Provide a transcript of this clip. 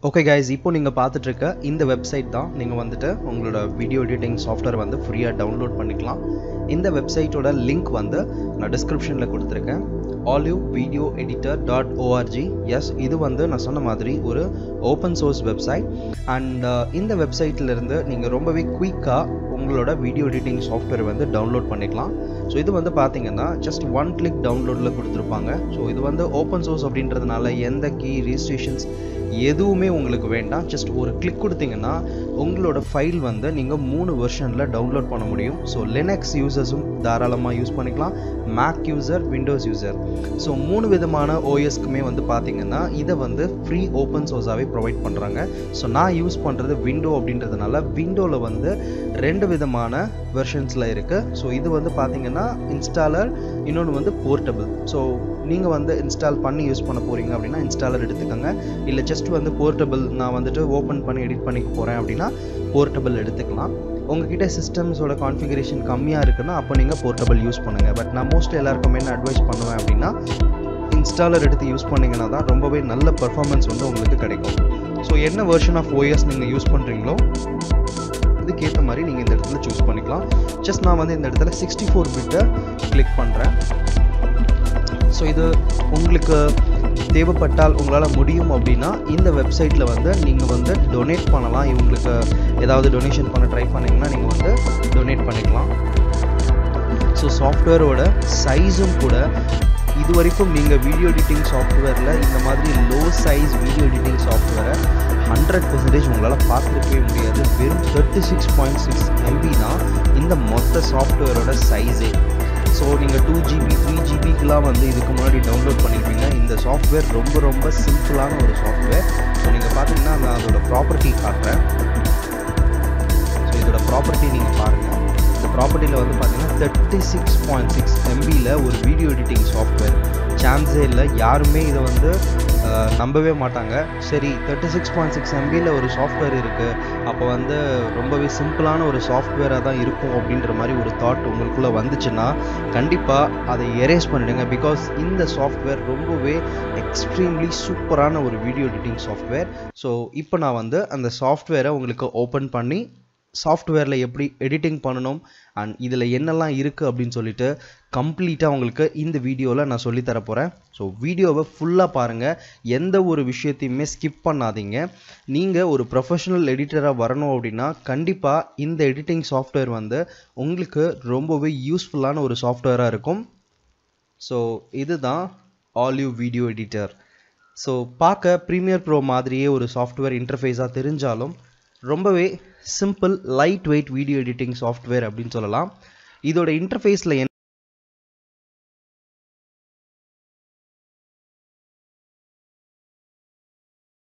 okay guys இப்போ நீங்கள் பார்த்துட்டு இருக்க இந்த வெப்சைட் தான் நீங்கள் வந்துட்டு உங்களோட வீடியோ எடிட்டிங் சாஃப்ட்வேர் வந்து ஃப்ரீயாக டவுன்லோட் பண்ணிக்கலாம் இந்த வெப்சைட்டோட லிங்க் வந்து நான் டிஸ்கிரிப்ஷனில் கொடுத்துருக்கேன் Olive video editor dot ORG எஸ் இது வந்து நான் சொன்ன மாதிரி ஒரு ஓப்பன் சோர்ஸ் வெப்சைட் அண்ட் இந்த வெப்சைட்லேருந்து நீங்கள் ரொம்பவே குயிக்காக உங்களோட வீடியோ எடிட்டிங் சாஃப்ட்வேர் வந்து டவுன்லோட் பண்ணிக்கலாம் ஸோ இது வந்து பார்த்தீங்கன்னா ஜஸ்ட் ஒன் கிளிக் டவுன்லோடில் கொடுத்துருப்பாங்க ஸோ இது வந்து ஓப்பன் சோர்ஸ் அப்படின்றதுனால எந்த கீ ரிஜிஸ்ட்ரேஷன்ஸ் எதுவுமே உங்களுக்கு வேண்டாம் ஜஸ்ட் ஒரு கிளிக் கொடுத்தீங்கன்னா உங்களோட ஃபைல் வந்து நீங்கள் மூணு வெர்ஷனில் டவுன்லோட் பண்ண முடியும் ஸோ லினக்ஸ் யூசர்ஸும் தாராளமாக யூஸ் பண்ணிக்கலாம் Mac user Windows user so மூணு விதமான ஓஎஸ்க்குமே வந்து பார்த்தீங்கன்னா இதை வந்து ஃப்ரீ ஓப்பன் சோர்ஸாகவே ப்ரொவைட் பண்ணுறாங்க ஸோ நான் யூஸ் பண்ணுறது விண்டோ அப்படின்றதுனால விண்டோவில் வந்து ரெண்டு விதமான வெர்ஷன்ஸில் இருக்குது ஸோ இது வந்து பார்த்தீங்கன்னா இன்ஸ்டாலர் இன்னொன்று வந்து போர்ட்டபிள் ஸோ நீங்கள் வந்து இன்ஸ்டால் பண்ணி யூஸ் பண்ண போகிறீங்க அப்படின்னா இன்ஸ்டாலர் எடுத்துக்கோங்க இல்லை ஜஸ்ட் வந்து போர்ட்டபிள் நான் வந்துட்டு ஓப்பன் பண்ணி எடிட் பண்ணிக்க போகிறேன் அப்படின்னா போர்ட்டபிள் எடுத்துக்கலாம் உங்ககிட்ட சிஸ்டம்ஸோட கான்ஃபிகரேஷன் கம்மியாக இருக்குன்னா அப்போ நீங்கள் போர்ட்டபிள் யூஸ் பண்ணுங்கள் பட் நான் மோஸ்ட்லி எல்லாருக்குமே என்ன அட்வைஸ் பண்ணுவேன் அப்படின்னா இன்ஸ்டாலர் எடுத்து யூஸ் பண்ணிங்கன்னா தான் ரொம்பவே நல்ல பர்ஃபார்மன்ஸ் வந்து உங்களுக்கு கிடைக்கும் ஸோ என்ன வெர்ஷன் ஆஃப் ஓஎஸ் நீங்கள் யூஸ் பண்ணுறீங்களோ இதுக்கேற்ற மாதிரி நீங்கள் இந்த இடத்துல சூஸ் பண்ணிக்கலாம் ஜஸ்ட் நான் வந்து இந்த இடத்துல சிக்ஸ்டி ஃபோர் பிட்டை கிளிக் பண்ணுறேன் ஸோ இது உங்களுக்கு தேவைப்பட்டால் உங்களால் முடியும் அப்படின்னா இந்த வெப்சைட்டில் வந்து நீங்கள் வந்து டொனேட் பண்ணலாம் இவங்களுக்கு ஏதாவது டொனேஷன் பண்ண ட்ரை பண்ணிங்கன்னா நீங்கள் வந்து டொனேட் பண்ணிக்கலாம் ஸோ சாஃப்ட்வேரோட சைஸும் கூட இது வரைக்கும் நீங்கள் வீடியோ எடிட்டிங் சாஃப்ட்வேரில் இந்த மாதிரி லோ சைஸ் வீடியோ எடிட்டிங் சாஃப்ட்வேரை ஹண்ட்ரட் பர்சன்டேஜ் உங்களால் பார்த்துருக்கவே முடியாது வெறும் thirty six point six MB தான் இந்த மொத்த சாஃப்ட்வேரோட சைஸே ஸோ நீங்கள் டூ ஜிபி த்ரீ ஜிபிக்கெலாம் வந்து இதுக்கு முன்னாடி டவுன்லோட் பண்ணியிருப்பீங்க இந்த சாஃப்ட்வேர் ரொம்ப ரொம்ப சிம்பிளான ஒரு சாஃப்ட்வேர் ஸோ நீங்கள் பார்த்தீங்கன்னா நான் அதோட ப்ராப்பர்ட்டி காட்டுறேன் ஸோ இதோட ப்ராப்பர்ட்டி நீங்கள் பாருங்கள் இந்த ப்ராப்பர்ட்டியில் வந்து பார்த்தீங்கன்னா தேர்ட்டி சிக்ஸ் பாயிண்ட் சிக்ஸ் எம்பியில் ஒரு வீடியோ எடிட்டிங் சாஃப்ட்வேர் சான்ஸே இல்லை யாருமே இதை வந்து நம்பவே மாட்டாங்க சரி தேர்ட்டி சிக்ஸ் பாயிண்ட் சிக்ஸ் எம்பியில் ஒரு சாஃப்ட்வேர் இருக்குது அப்போ வந்து ரொம்பவே சிம்பிளான ஒரு சாஃப்ட்வேராக தான் இருக்கும் அப்படின்ற மாதிரி ஒரு தாட் உங்களுக்குள்ளே வந்துச்சுன்னா கண்டிப்பாக அதை எரேஸ் பண்ணிடுங்க பிகாஸ் இந்த சாஃப்ட்வேர் ரொம்பவே எக்ஸ்ட்ரீம்லி சூப்பரான ஒரு வீடியோ எடிட்டிங் சாஃப்ட்வேர் ஸோ இப்போ நான் வந்து அந்த சாஃப்ட்வேரை உங்களுக்கு ஓப்பன் பண்ணி சாஃப்ட்வேரில் எப்படி எடிட்டிங் பண்ணணும் அண்ட் இதில் என்னெல்லாம் இருக்குது அப்படின்னு சொல்லிட்டு கம்ப்ளீட்டாக உங்களுக்கு இந்த வீடியோவில் நான் சொல்லித்தர போகிறேன் ஸோ வீடியோவை ஃபுல்லாக பாருங்கள் எந்த ஒரு விஷயத்தையுமே ஸ்கிப் பண்ணாதீங்க நீங்கள் ஒரு ப்ரொஃபஷனல் எடிட்டராக வரணும் அப்படின்னா கண்டிப்பாக இந்த எடிட்டிங் சாஃப்ட்வேர் வந்து உங்களுக்கு ரொம்பவே யூஸ்ஃபுல்லான ஒரு சாஃப்ட்வேராக இருக்கும் ஸோ இதுதான் ஆலிவ் வீடியோ எடிட்டர் ஸோ பார்க்க ப்ரீமியர் ப்ரோ மாதிரியே ஒரு சாஃப்ட்வேர் இன்டர்ஃபேஸாக தெரிஞ்சாலும் ரொம்பவே simple lightweight video editing software அப்படின்னு சொல்லலாம் இதோட இன்டர்ஃபேஸில்